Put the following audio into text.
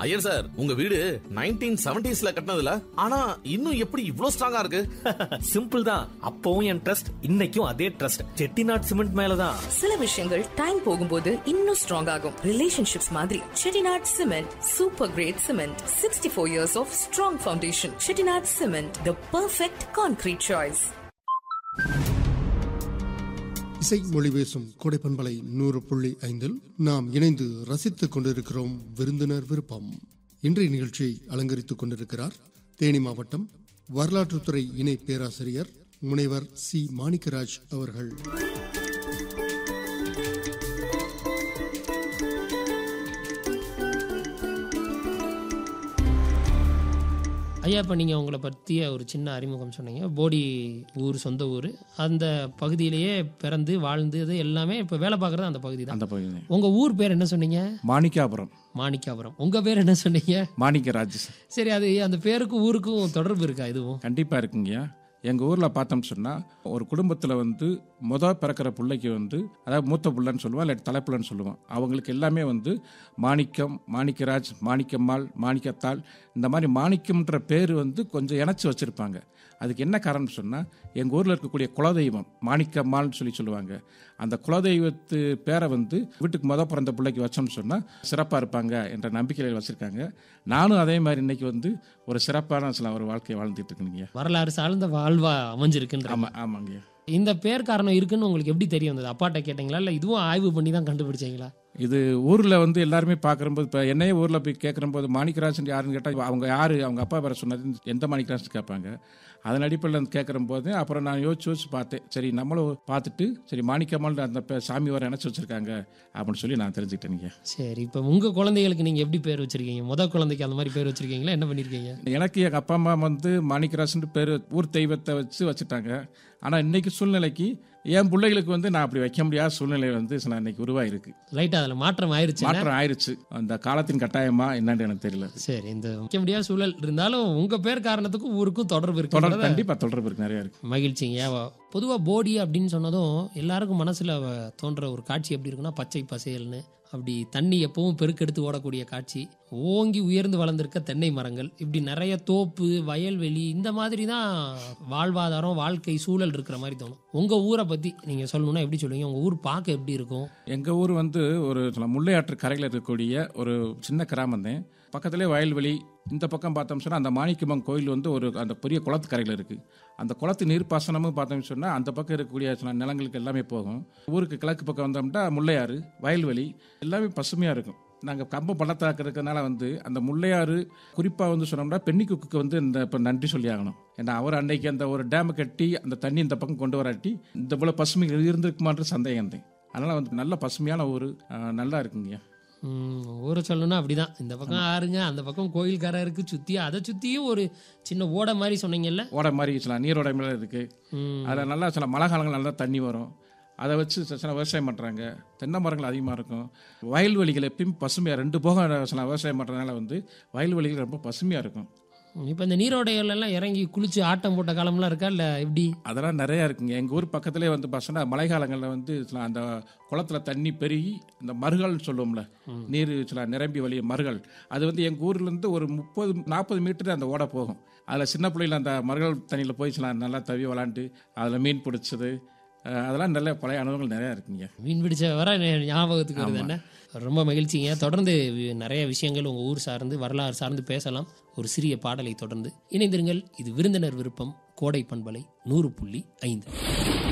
Iyer sir உங்க வீடு nineteen செவன்டிஸ்ல கட்டினதுல ஆனா இன்னும் எப்படி இவ்ளோ ஸ்ட்ராங்கா இருக்கு சிம்பிள் தான் அப்பவும் என் ட்ரஸ்ட் இன்னைக்கும் அதே ட்ரஸ்ட் செட்டிநாட் சிமெண்ட் மேலதான் சில விஷயங்கள் டைம் போகும்போது இன்னும் ஸ்ட்ராங் ஆகும் ரிலேஷன்ஷிப்ஸ் மாதிரி Chettinad cement super great cement sixty four years of strong foundation Chettinad cement the perfect concrete choice இசை மொழி பேசும் கோடைப்பண்பலை நூறு புள்ளி ஐந்தில் நாம் இணைந்து ரசித்துக் கொண்டிருக்கிறோம் விருந்தினர் விருப்பம் இன்றைய நிகழ்ச்சியை அலங்கரித்துக் கொண்டிருக்கிறார் தேனி மாவட்டம் வரலாற்றுத்துறை இணை பேராசிரியர் முனைவர் சி மாணிக்கராஜ் அவர்கள் ஐயா இப்போ நீங்கள் உங்களை பற்றிய ஒரு சின்ன அறிமுகம் சொன்னீங்க போடி ஊர் சொந்த ஊர் அந்த பகுதியிலேயே பிறந்து வாழ்ந்தது எல்லாமே இப்போ வேலை பார்க்குறது அந்த பகுதி தான் அந்த பகுதி உங்கள் ஊர் பேர் என்ன சொன்னீங்க மாணிக்காபுரம் மாணிக்காபுரம் உங்கள் பேர் என்ன சொன்னீங்க மாணிக்கராஜ் சரி அது அந்த பேருக்கும் ஊருக்கும் தொடர்பு இருக்கா இதுவும் கண்டிப்பாக இருக்குங்கய்யா எங்கள் ஊரில் பார்த்தோம் சொன்னால் ஒரு குடும்பத்தில் வந்து மொதல் பிறக்கிற பிள்ளைக்கு வந்து அதாவது மூத்த பிள்ளைன்னு சொல்லுவோம் இல்லை தலைப்புள்ளன்னு சொல்லுவோம் அவங்களுக்கு எல்லாமே வந்து மாணிக்கம் மாணிக்கராஜ் மாணிக்கம்மாள் மாணிக்கத்தாள் இந்த மாதிரி மாணிக்கம்ன்ற பேர் வந்து கொஞ்சம் இணைச்சி வச்சுருப்பாங்க அதுக்கு என்ன காரணம் சொன்னால் எங்கள் ஊரில் இருக்கக்கூடிய குலதெய்வம் மாணிக்கம்மாள்னு சொல்லி சொல்லுவாங்க அந்த குலதெய்வத்து பேரை வந்து வீட்டுக்கு முத பிறந்த பிள்ளைக்கு வச்சோம்னு சொன்னால் சிறப்பாக இருப்பாங்க என்ற நம்பிக்கையில் வச்சுருக்காங்க நானும் அதே மாதிரி இன்னைக்கு வந்து ஒரு சிறப்பான சில ஒரு வாழ்க்கையை வாழ்ந்துட்டு இருக்கீங்க வரலாறு சார்ந்த வாழ்வா அமைஞ்சிருக்குன்ற ஆமாம் ஆமாங்க இந்த பேர் காரணம் இருக்குன்னு உங்களுக்கு எப்படி தெரிய வந்தது அப்பாட்ட கேட்டீங்களா இல்லை இதுவும் ஆய்வு பண்ணி தான் கண்டுபிடிச்சீங்களா இது ஊரில் வந்து எல்லாருமே பார்க்குறம்போது இப்போ என்னையே ஊரில் போய் கேட்குறம்போது மாணிக்கராஜன் யாருன்னு கேட்டால் அவங்க யார் அவங்க அப்பா பேரை சொன்னது எந்த மாணிக்கராஜன் கேட்பாங்க அதன் அடிப்படையில் வந்து கேட்குறம்போது அப்புறம் நான் யோசிச்சு யோசிச்சு பார்த்தேன் சரி நம்மளும் பார்த்துட்டு சரி மாணிக்கம்மாள் அந்த பே- சாமி வர இணைச்சி வச்சிருக்காங்க அப்படின்னு சொல்லி நான் தெரிஞ்சுக்கிட்டேங்க சரி இப்போ உங்கள் குழந்தைகளுக்கு நீங்கள் எப்படி பேர் வச்சிருக்கீங்க முத குழந்தைக்கு அந்த மாதிரி பேர் வச்சிருக்கீங்களா என்ன பண்ணியிருக்கீங்க எனக்கு எங்கள் அப்பா அம்மா வந்து மாணிக்கராஜன் பேர் ஊர் தெய்வத்தை வச்சு வச்சுட்டாங்க ஆனால் இன்னைக்கு சூழ்நிலைக்கு என் பிள்ளைகளுக்கு வந்து நான் அப்படி வைக்க முடியாத சூழ்நிலை வந்து சில இன்னைக்கு உருவாயிருக்கு லைட்டாக அதில் மாற்றம் ஆயிருச்சு மாற்றம் ஆயிருச்சு அந்த காலத்தின் கட்டாயமா என்னன்னு எனக்கு தெரியல சரி இந்த வைக்க முடியாத சூழல் இருந்தாலும் உங்க பேர் காரணத்துக்கும் ஊருக்கும் தொடர்பு தொடர்பு இருக்கு கண்டிப்பாக தொடர்பு இருக்கு நிறைய இருக்கு மகிழ்ச்சிங்க பொதுவா போடி அப்படின்னு சொன்னதும் எல்லாருக்கும் மனசுல வ- தோன்ற ஒரு காட்சி எப்படி இருக்குன்னா பச்சை பசேல்னு அப்படி தண்ணி எப்பவும் பெருக்கெடுத்து ஓடக்கூடிய காட்சி ஓங்கி உயர்ந்து வளர்ந்திருக்க தென்னை மரங்கள் இப்படி நிறைய தோப்பு வயல்வெளி இந்த மாதிரி தான் வாழ்வாதாரம் வாழ்க்கை சூழல் இருக்கிற மாதிரி தோணும் உங்க ஊரை பத்தி நீங்க சொல்லணும்னா எப்படி சொல்லுவீங்க உங்க ஊர் பார்க்க எப்படி இருக்கும் எங்கள் ஊர் வந்து ஒரு சில முல்லையாற்று கரையில் இருக்கக்கூடிய ஒரு சின்ன கிராமம் தான் பக்கத்துலேயே வயல்வெளி இந்த பக்கம் பார்த்தோம் சொன்னால் அந்த மாணிக்கம்மன் கோயில் வந்து ஒரு அந்த பெரிய குளத்து கரையில் இருக்குது அந்த குளத்து நீர்ப்பாசனமும் பார்த்தோம்னு சொன்னால் அந்த பக்கம் இருக்கக்கூடிய சில நிலங்களுக்கு எல்லாமே போகும் ஊருக்கு கிழக்கு பக்கம் வந்தோம்னா முல்லையாறு வயல்வெளி எல்லாமே பசுமையாக இருக்கும் நாங்கள் கம்பம் பள்ளத்தாக்கு இருக்கிறதுனால வந்து அந்த முல்லையாறு குறிப்பாக வந்து சொன்னோம்னா பெண்ணிக்குக்கு வந்து இந்த இப்போ நன்றி சொல்லி ஆகணும் ஏன்னா அவர் அன்னைக்கு அந்த ஒரு டேமை கட்டி அந்த தண்ணி இந்த பக்கம் கொண்டு வராட்டி இந்த போல பசுமை இருந்திருக்குமான்ற சந்தேகம் தான் அதனால் வந்து நல்ல பசுமையான ஊர் அஹ், நல்லா இருக்குங்க ம், ஊரை சொல்லணும்னா அப்படிதான் இந்த பக்கம் ஆறுங்க அந்த பக்கம் கோயில் கரை இருக்கு சுத்தி அதை சுத்தியும் ஒரு சின்ன ஓடை மாதிரி சொன்னீங்கல்ல ஓடை மாதிரி சில நீரோட மேலே இருக்குது ம், அதில் நல்லா சில மழை காலங்கள் நல்லா தண்ணி வரும் அதை வச்சு சில சில விவசாயம் பண்ணுறாங்க தென்னை மரங்கள் அதிகமாக இருக்கும் வயல்வெளிகள் எப்பயும் பசுமையாக ரெண்டு போகம் சில விவசாயம் பண்ணுறதுனால வந்து வயல்வெளிகள் ரொம்ப பசுமையாக இருக்கும் இப்ப இந்த நீரோடைகள் எல்லாம் இறங்கி குளிச்சு ஆட்டம் போட்ட காலம்லாம் இருக்கா இல்ல எப்படி அதெல்லாம் நிறையா இருக்குங்க எங்கள் ஊர் பக்கத்துலேயே வந்து பார்த்தோன்னா மழை காலங்களில் வந்து சில அந்த குளத்துல தண்ணி பெருகி இந்த மறுகள்னு சொல்லுவோம்ல நீர் சில நிரம்பி வழிய மறுகள் அது வந்து எங்கள் ஊர்லேருந்து ஒரு முப்பது நாற்பது மீட்டர் அந்த ஓட போகும் அதில் சின்ன பிள்ளைல அந்த மறுகள் தண்ணியில் போய் சில நல்லா தவி விளாண்டு அதில் மீன் பிடிச்சது அஹ், அதெல்லாம் நல்ல பழைய அனுபவங்கள் நிறையா இருக்குங்க மீன் பிடிச்ச வர ஞா- ஞாபகத்துக்கு வருது என்ன ரொம்ப மகிழ்ச்சிங்க தொடர்ந்து வி- நிறைய விஷயங்கள் உங்க ஊர் சார்ந்து வரலாறு சார்ந்து பேசலாம் ஒரு சிறிய பாடலை தொடர்ந்து இணைந்திருங்கள் இது விருந்தினர் விருப்பம் கோடை பண்பலை நூறு புள்ளி ஐந்து